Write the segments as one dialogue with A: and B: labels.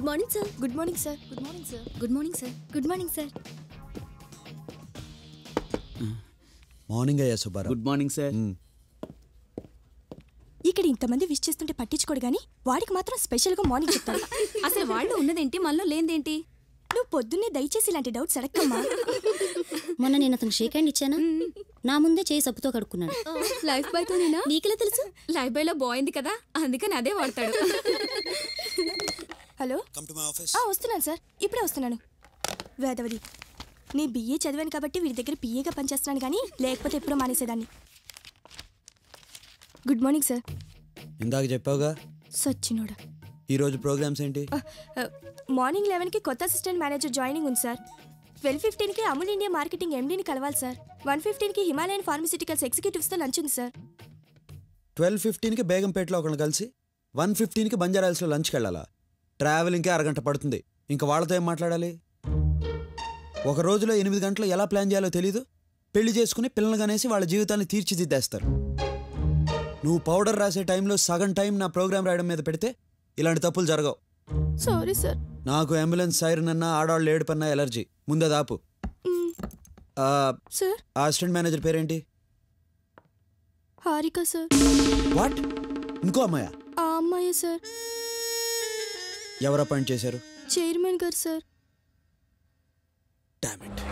A: Good morning sir
B: good morning sir
A: good morning sir good morning sir
B: good morning sir
C: morning అయ్యా Subbarao
D: good morning sir
C: మ్,
B: ఇక్కడ ఇంతమంది wish చేస్తుంటే పట్టించుకోడు కానీ వాడికి మాత్రం స్పెషల్గా మార్నింగ్ చెప్తాడు
A: అసలు వాళ్ళు ఉన్నదేంటి మనలో లేనిదేంటి
B: నువ్వు పొద్దున్నే దయచేసి ఇలాంటి డౌట్స్ అడగమ్మా
E: మొన్న నేను అతను షేక్ హ్యాండ్ ఇచ్చానా నా ముందే చేయి సబ్బుతో కడుక్కున్నాడు
A: లైఫ్ బాయ్ తోనేనా నీకెలా తెలుసు లైఫ్ బాయ్ లో బాగుంది కదా అందుకని అదే వాడతాడు
B: hello
C: come to my office.
B: ఆ, వస్తున్నాను సార్ ఇప్పుడే వస్తున్నాను వేదవది నీ బిఏ చదివాను కాబట్టి వీడి దగ్గర పిఏగా పనిచేస్తున్నాను కానీ లేకపోతే ఎప్పుడో మానేసేదాన్ని గుడ్ మార్నింగ్ సార్
C: ఇందాక చెప్పావుగా
B: సచ్చినోడా
C: ఈ రోజు ప్రోగ్రామ్స్ ఏంటి
B: ఆ, ఆ, మార్నింగ్ లెవెన్కి కొత్త అసిస్టెంట్ మేనేజర్ జాయినింగ్ ఉంది సార్ ట్వెల్వ్ ఫిఫ్టీన్కి అమూల్ ఇండియా మార్కెటింగ్ ఎండీని కలవాలి సార్ వన్ ఫిఫ్టీన్కి హిమాలయన్ ఫార్మసిటికల్స్ ఎగ్జిక్యూటివ్స్తో లంచ్ ఉంది సార్
C: ట్వెల్వ్ ఫిఫ్టీన్కి బేగంపేటలో ఒకరిని కలిసి వన్ ఫిఫ్టీన్కి బంజారాల్స్లో లంచ్కి వెళ్ళాలా ట్రావెలింగ్కి అరగంట పడుతుంది ఇంకా వాళ్ళతో ఏం మాట్లాడాలి ఒక రోజులో ఎనిమిది గంటలు ఎలా ప్లాన్ చేయాలో తెలీదు పెళ్లి చేసుకుని పిల్లలు కనేసి వాళ్ళ జీవితాన్ని తీర్చిదిద్దేస్తారు నువ్వు పౌడర్ రాసే టైంలో సగం టైం నా ప్రోగ్రామ్ రాయడం మీద పెడితే ఇలాంటి తప్పులు జరగవు
B: సారీ సార్
C: నాకు అంబులెన్స్ సైరన్ అన్నా ఆడవాళ్ళు ఏడుపన్నా ఎలర్జీ ముందే దాపు ఆ,
B: సార్
C: ఆ అసిస్టెంట్ మేనేజర్ పేరేంటి
B: హారిక సార్
C: వాట్ ఇంకో అమ్మాయా
B: ఆ అమ్మాయే సార్
C: ఎవరు అపాయింట్ చేశారు
B: చైర్మన్ గారు సార్
C: Damn it.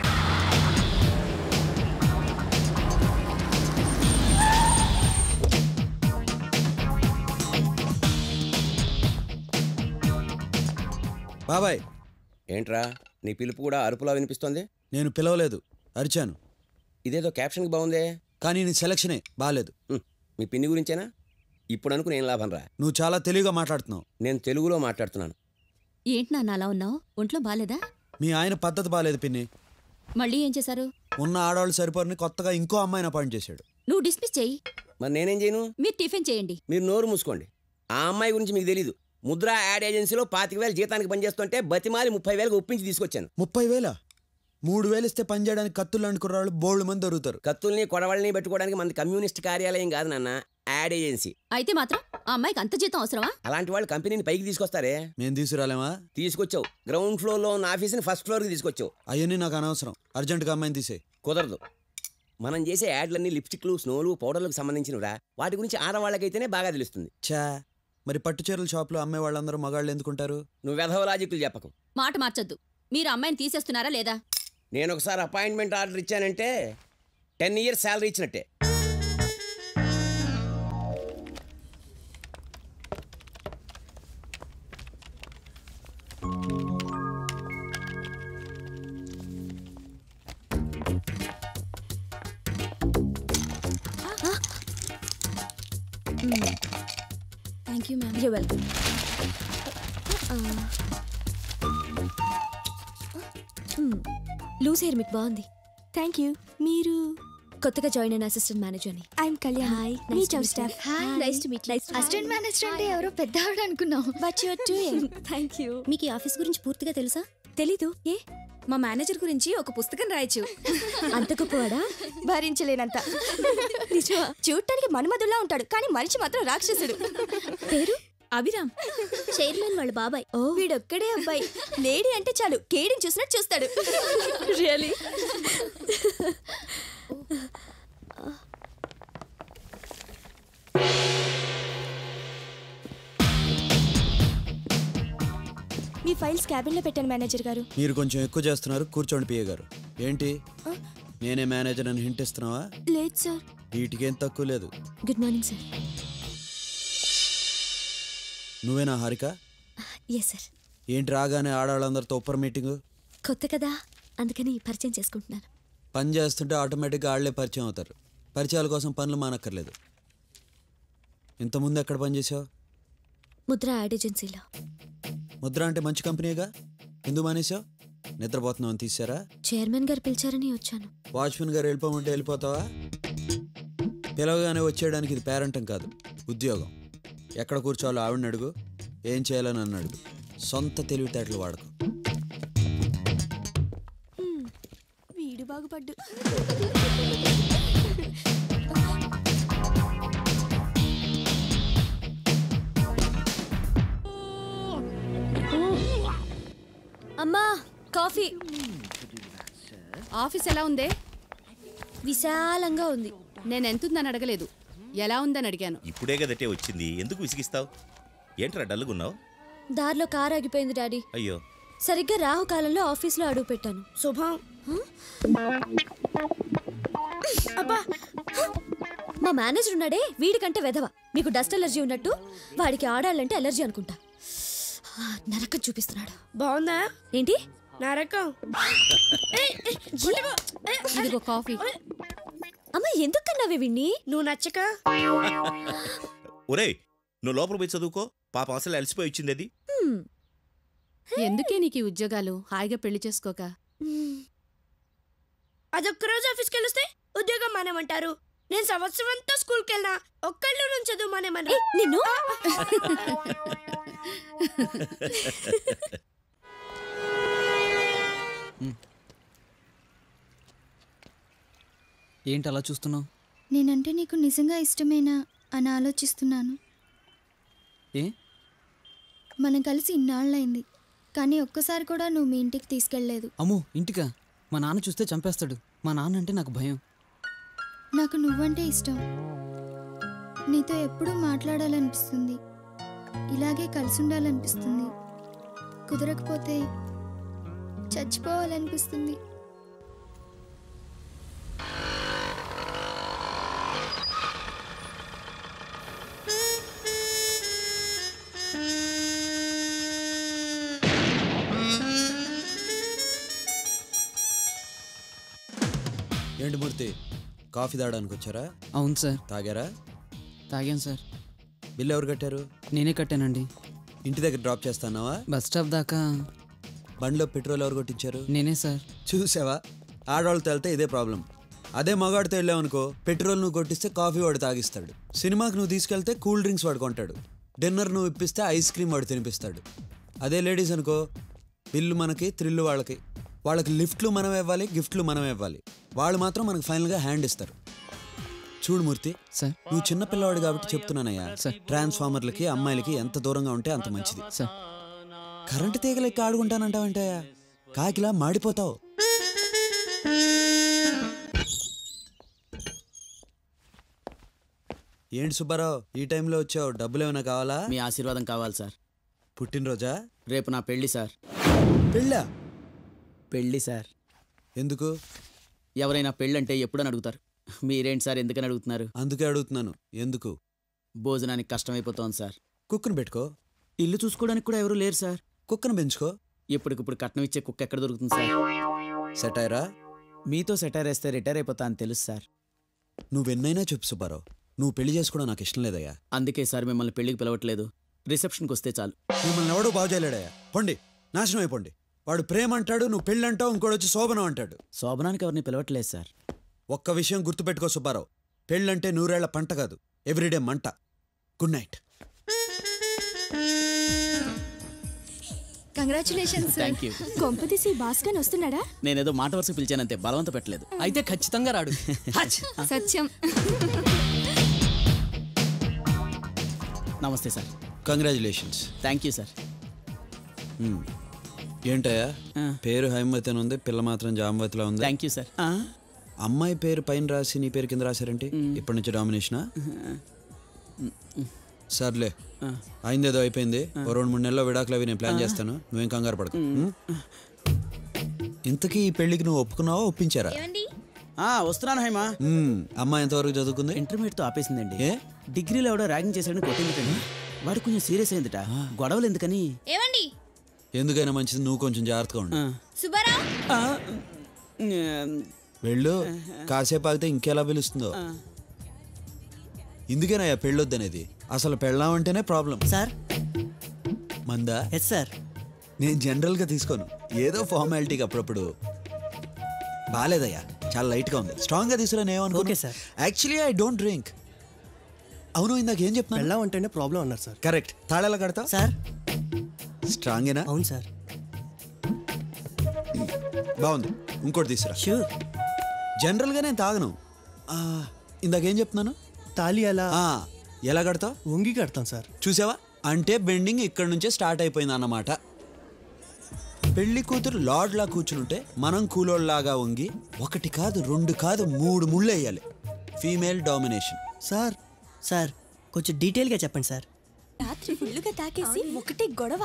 C: బాబాయ్
F: ఏంట్రా నీ పిలుపు కూడా అరుపులా వినిపిస్తోంది
C: నేను పిలవలేదు అరిచాను
F: ఇదేదో క్యాప్షన్కి బాగుందే
C: కానీ నీ సెలక్షనే బాగాలేదు
F: హ్మ్, మీ పిన్ని గురించేనా ఇప్పుడు అనుకుని ఏం లాభం రా
C: నువ్వు చాలా తెలివిగా మాట్లాడుతున్నావు
F: నేను తెలుగులో మాట్లాడుతున్నాను
A: ఏంటి నాన్న అలా ఉన్నావు ఒంట్లో బాలేదా
C: మీ ఆయన పద్ధతి బాగాలేదు పిన్ని
A: మళ్ళీ ఏం చేశారు
C: ఉన్న ఆడవాళ్ళు సరిపోరని కొత్తగా ఇంకో అమ్మాయిని అపాయింట్ చేశాడు
A: నువ్వు డిస్మిస్ చెయ్యి
F: మరి నేనేం చేయను
A: మీరు టిఫిన్ చేయండి
F: మీరు నోరు మూసుకోండి ఆ అమ్మాయి గురించి మీకు తెలీదు ముద్రా యాడ్ ఏజెన్సీలో పాతిక వేలు జీతానికి పనిచేస్తుంటే బతిమాలి ముప్పై వేలకు ఒప్పించి తీసుకొచ్చాను
C: ముప్పై వేల మూడు వేలు ఇస్తే పని చేయడానికి కత్తులు అనుకున్న బోల్డ్ మంది దొరుకుతారు
F: కత్తుల్ని కొడవళ్ళని పెట్టుకోవడానికి మన కమ్యూనిస్ట్ కార్యాలయం కాదు నాన్న యాడ్ ఏజెన్సీ
A: అయితే మాత్రం ఆ అమ్మాయికి అంత జీతం అవసరమా
F: అలాంటి వాళ్ళు కంపెనీని పైకి తీసుకొస్తారే
C: మేము తీసుకురాలేమా
F: తీసుకొచ్చావు గ్రౌండ్ ఫ్లోర్లో ఉన్న ఆఫీస్ని ఫస్ట్ ఫ్లోర్కి తీసుకొచ్చావు
C: అవన్నీ నాకు అనవసరం అర్జెంటుగా అమ్మాయిని తీసే
F: కుదరదు మనం చేసే యాడ్లన్నీ లిప్స్టిక్లు స్నోలు పౌడర్లకు సంబంధించినవిరా వాటి గురించి ఆడవాళ్ళకైతేనే బాగా తెలుస్తుంది
C: చా మరి పట్టు చీరల షాప్లో అమ్మే వాళ్ళందరూ మగాళ్ళు ఎందుకుంటారు
F: నువ్వు వెధవ లాజిక్లు చెప్పకు
A: మాట మార్చొద్దు మీరు అమ్మాయిని తీసేస్తున్నారా లేదా
F: నేను ఒకసారి అపాయింట్మెంట్ ఆర్డర్ ఇచ్చానంటే టెన్ ఇయర్స్ శాలరీ ఇచ్చినట్టే
A: thank you ma'am
B: you welcome
G: loose hair మీకు బాగుంది
B: థ్యాంక్ యూ మీరు
G: కొత్తగా జాయిన్ అయిన అసిస్టెంట్ మేనేజర్ని
B: ఐఎమ్ కళ్యాణ్
G: హాయ్
B: మీ చౌ staff
G: nice to meet nice
H: assistant manager అంటే ఎవరో పెద్ద ఆవిడ అనుకున్నాం
B: but your doing
G: thank you
E: మీకు ఈ ఆఫీస్ గురించి పూర్తిగా తెలుసా
G: తెలీదు ఏ
A: మా మేనేజర్ గురించి ఒక పుస్తకం రాయొచ్చు
G: అంత గొప్పవాడా
B: భరించలేనంత చూడటానికి మన్మధుల్లా ఉంటాడు కానీ మనిషి మాత్రం రాక్షసుడు
G: పేరు
A: అభిరామ్
E: చైర్మన్ వాళ్ళ బాబాయ్
G: ఓ
B: వీడొక్కడే అబ్బాయి లేడీ అంటే చాలు కేడిని చూసినట్టు చూస్తాడు
G: రియలీ
B: మీ ఫైల్స్ క్యాబిన్ లో పెట్టాను మేనేజర్ గారు
C: మీరు కొంచెం ఎక్కువ చేస్తున్నారు కూర్చోండి పిఏ గారు ఏంటి నేనే మేనేజర్ అని హింట్ ఇస్తున్నావా
B: లేదు సార్
C: వీటికేం తక్కువ లేదు
G: గుడ్ మార్నింగ్ సార్
C: నువ్వేనా హారిక
G: ఎస్ సార్
C: ఏంటి రాగానే ఆడవాళ్ళందరితో ఉప్పర్ మీటింగు
G: కొత్త కదా అందుకని పరిచయం చేసుకుంటున్నాను
C: పని చేస్తుంటే ఆటోమేటిక్గా ఆళ్లే పరిచయం అవుతారు పరిచయాల కోసం పనులు మానక్కర్లేదు ఇంతకుముందు ఎక్కడ పనిచేసావు
G: ముద్ర యాడ్ ఏజెన్సీలో
C: ముద్ర అంటే మంచి కంపెనీగా ఎందుకు మానేసావు నిద్రపోతున్నావు అని తీసారా
G: చైర్మన్ గారు పిలిచారని వచ్చాను
C: వాచ్మెన్ గారు వెళ్ళిపోమంటే వెళ్ళిపోతావా పిలవగానే వచ్చేయడానికి ఇది పేరంటం కాదు ఉద్యోగం ఎక్కడ కూర్చోవాలో ఆవిడని అడుగు ఏం చేయాలని నన్ను అడుగు సొంత తెలివితేటలు వాడకు
B: వీడు బాగుపడ్డు
G: అమ్మా కాఫీ
D: ఆఫీస్ ఎలా ఉందే
G: విశాలంగా ఉంది
D: నేను ఎంతుందని అడగలేదు ఎలా ఉందని అడిగాను
I: ఇప్పుడే కదటే వచ్చింది ఎందుకు విసిగిస్తావు ఏంట్రా డల్లుగున్నావు
G: దారిలో కారు ఆగిపోయింది డాడీ
I: అయ్యో
G: సరిగ్గా రాహుకాలంలో ఆఫీస్లో అడుగు పెట్టాను
B: శుభం
G: మా మేనేజర్ ఉన్నాడే వీడికంటే వెధవ మీకు డస్ట్ ఎలర్జీ ఉన్నట్టు వాడికి ఆడాలంటే ఎలర్జీ అనుకుంటా ఆ, నరకం చూపిస్తున్నాడు
B: బాగుందా
G: ఏంటి
B: నరకం
D: ఇదిగో కాఫీ
G: అమ్మ ఎందుకు కన్నావే విన్ని
B: నువ్వు నచ్చక
I: ఒరేయ్ నువ్వు లోపల పోయి చదువుకో పాప అసలు అలసిపోయి వచ్చింది అది
G: హ్మ్.
D: ఎందుకే నీకు ఈ ఉద్యోగాలు హాయిగా పెళ్లి చేసుకోక
G: మ్మ్.
B: అదొక్క రోజు ఆఫీస్కి వెళ్ళొస్తే ఉద్యోగం మానేమంటారు నేను సంవత్సరం అంతా స్కూల్కి వెళ్ళినా ఒక్కళ్ళు నుంచి చదువు మానేమన్నా
G: ఏయ్, నిన్ను
J: ఏంటి అలా చూస్తున్నావు
H: నేనంటే నీకు నిజంగా ఇష్టమేనా అని ఆలోచిస్తున్నాను
J: ఏ
H: మనం కలిసి ఇన్నాళ్ళైంది కానీ ఒక్కసారి కూడా నువ్వు మీ ఇంటికి తీసుకెళ్ళలేదు
J: అమ్మో ఇంటికా మా నాన్న చూస్తే చంపేస్తాడు మా నాన్న అంటే నాకు భయం
H: నాకు నువ్వంటే ఇష్టం నీతో ఎప్పుడూ మాట్లాడాలనిపిస్తుంది ఇలాగే కలిసి ఉండాలనిపిస్తుంది కుదరకపోతే చచ్చిపోవాలనిపిస్తుంది
C: ఏంటి మూర్తి కాఫీ తాగడానికి వచ్చారా
J: అవును సార్
C: తాగారా
J: తాగాను సార్
C: బిల్లు ఎవరు కట్టారు
J: నేనే కట్టానండి
C: ఇంటి దగ్గర డ్రాప్ చేస్తానావా
J: బస్ స్టాప్ దాకా
C: బండిలో పెట్రోల్ ఎవరు కొట్టించారు
J: నేనే సార్
C: చూసావా ఆడవాళ్ళతో వెళ్తే ఇదే ప్రాబ్లం అదే మగాడితో వెళ్ళావనుకో పెట్రోల్ నువ్వు కొట్టిస్తే కాఫీ వాడు తాగిస్తాడు సినిమాకి నువ్వు తీసుకెళ్తే కూల్ డ్రింక్స్ వాడు కొంటాడు డిన్నర్ నువ్వు ఇప్పిస్తే ఐస్ క్రీమ్ వాడు తినిపిస్తాడు అదే లేడీస్ అనుకో బిల్లు మనకి థ్రిల్లు వాళ్ళకి వాళ్ళకి లిఫ్ట్లు మనం ఇవ్వాలి గిఫ్ట్లు మనం ఇవ్వాలి వాళ్ళు మాత్రం మనకు ఫైనల్గా హ్యాండ్ ఇస్తారు చూడు మూర్తి
J: సార్
C: నువ్వు చిన్న పిల్లవాడు కాబట్టి చెప్తున్నానయ్యా
J: సార్.
C: ట్రాన్స్ఫార్మర్లకి అమ్మాయిలకి ఎంత దూరంగా ఉంటే అంత మంచిది
J: సార్
C: కరెంటు తీగలెక్కి ఆడుకుంటానంటావంటయ్యా కాకిలా మాడిపోతావు ఏంటి సుబ్బారావు ఈ టైంలో వచ్చావు డబ్బులు ఏమైనా కావాలా
J: మీ ఆశీర్వాదం కావాలి సార్
C: పుట్టినరోజా
J: రేపు నా పెళ్లి సార్
C: పెళ్ళా
J: పెళ్లి సార్
C: ఎందుకు
J: ఎవరైనా పెళ్ళంటే ఎప్పుడని అడుగుతారు మీరేంటి సార్ ఎందుకని అడుగుతున్నారు
C: అందుకే అడుగుతున్నాను ఎందుకు
J: భోజనానికి కష్టమైపోతోంది సార్
C: కుక్కను పెట్టుకో
J: ఇల్లు చూసుకోవడానికి కూడా ఎవరు లేరు సార్
C: కుక్కను పెంచుకో
J: ఇప్పటికిప్పుడు కట్నం ఇచ్చే కుక్క ఎక్కడ దొరుకుతుంది సార్
C: సెటైరా
J: మీతో సెటైర్ వేస్తే రిటైర్ అయిపోతా అని తెలుసు సార్
C: నువ్వెన్నైనా చెప్పు సుబ్బారావు నువ్వు పెళ్లి చేసుకోవడం నాకు ఇష్టం లేదయ్యా
J: అందుకే సార్ మిమ్మల్ని పెళ్లికి పిలవట్లేదు రిసెప్షన్కి వస్తే చాలు
C: మిమ్మల్ని ఎవడూ బాగు చేయలేడయ్యా పొండి నాశనం అయిపోండి వాడు ప్రేమ అంటాడు నువ్వు పెళ్ళి అంటావు ఇంకోటి వచ్చి శోభనం అంటాడు
J: శోభనానికి ఎవరిని పిలవట్లేదు సార్
C: ఒక్క విషయం గుర్తుపెట్టుకో సుబ్బారావు పెళ్ళంటే నూరేళ్ల పంట కాదు ఎవ్రీడే మంట good night
H: congratulations
J: thank you
B: కొంపతీసి భాస్కర్ వస్తున్నాడా
J: నేనేదో మాట వరుస పిలిచానంతే బలవంత పెట్టలేదు అయితే ఖచ్చితంగా రాడు
A: సత్యం
J: నమస్తే sir
C: congratulations
J: thank you sir
C: ఏంటయ్యా
J: ఆ.
C: పేరు హైమవతి అని ఉంది పిల్ల మాత్రం జామవతిలో ఉంది
J: థ్యాంక్ యూ సార్
C: అమ్మాయి పేరు పైన రాసి నీ పేరు కింద రాశారేంటి ఇప్పటి నుంచి డామినేషనా సర్లే అయిందేదో అయిపోయింది ఓ రెండు మూడు నెలల్లో విడాకులు అవి నేను ప్లాన్ చేస్తాను నువ్వేం కంగారు పడకు ఉం? ఇంతకీ ఈ పెళ్లికి నువ్వు ఒప్పుకున్నావా ఒప్పించారా
J: వస్తున్నాను హైమా
C: ఉం, అమ్మాయి ఎంతవరకు చదువుకుంది
J: ఇంటర్మీడియట్తో ఆపేసిందండి
C: ఏ
J: డిగ్రీలో ఎవడో ర్యాగింగ్ చేశాడని కొట్టిందిటండి వాడు కొంచెం సీరియస్ అయిందిట గొడవలు ఎందుకని
B: ఏమండి
C: ఎందుకైనా మంచిది నువ్వు కొంచెం జాగ్రత్తగా ఉండు
J: ఆ.
B: సుబ్బారావు
J: ఆ, ఉమ్,
C: వెళ్ళు కాసేపు ఆగితే ఇంకెలా పిలుస్తుందో ఇందుకేనయ్యా పెళ్ళొద్దనేది అసలు పెళ్ళామంటేనే ప్రాబ్లం
J: సార్
C: మందా
J: ఎస్ సార్
C: నేను జనరల్గా తీసుకోను ఏదో ఫార్మాలిటీకి అప్పుడప్పుడు బాగాలేదయ్యా చాలా లైట్గా ఉంది స్ట్రాంగ్గా తీసుకురాను ఏమనుకో
J: Okay, sir.
C: Actually I don't drink అవును ఇందాక ఏం చెప్తున్నా
K: పెళ్ళాం అంటేనే ప్రాబ్లం అన్నారు సార్
C: కరెక్ట్ తాళాల కడతా
J: సార్
C: స్ట్రాంగేనా
K: అవును సార్
C: బాగుంది ఇంకోటి తీసురా
J: షూర్
C: జనరల్గా నేను తాగను ఆ, ఇందాక ఏం చెప్తున్నాను
K: తాళి అలా
C: ఆ, ఎలా కడతావు
K: వంగి కడతాం సార్
C: చూసావా అంటే బెండింగ్ ఇక్కడ నుంచే స్టార్ట్ అయిపోయింది అన్నమాట పెళ్లి కూతురు లార్డ్లా కూర్చునుంటే మనం కూలోళ్ళలాగా వంగి ఒకటి కాదు రెండు కాదు మూడు ముళ్ళు వేయాలి ఫీమేల్ డామినేషన్
J: సార్ సార్ కొంచెం డీటెయిల్గా చెప్పండి సార్
B: రాత్రి ఫుల్లుగా తాకేసి ఒకటే గొడవ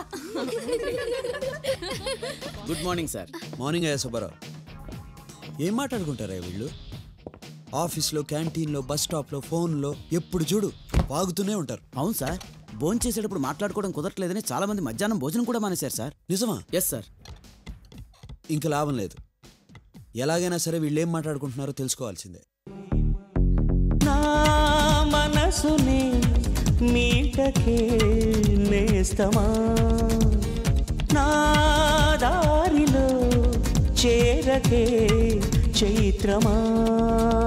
J: గుడ్ మార్నింగ్ సార్
C: మార్నింగ్ అయ్యా సుబ్బారావు ఏం మాట్లాడుకుంటారా వీళ్ళు ఆఫీస్లో క్యాంటీన్లో బస్ స్టాప్లో ఫోన్లో ఎప్పుడు చూడు వాగుతూనే ఉంటారు
J: అవును సార్ భోజనం చేసేటప్పుడు మాట్లాడుకోవడం కుదరట్లేదని చాలా మంది మధ్యాహ్నం భోజనం కూడా మానేశారు సార్
C: నిజమా
J: ఎస్ సార్
C: ఇంక లాభం లేదు ఎలాగైనా సరే వీళ్ళు ఏం మాట్లాడుకుంటున్నారో తెలుసుకోవాల్సిందే
L: నా మనసుని మీటకే నేస్తమా నా దారిలో చేరకే చైత్రమా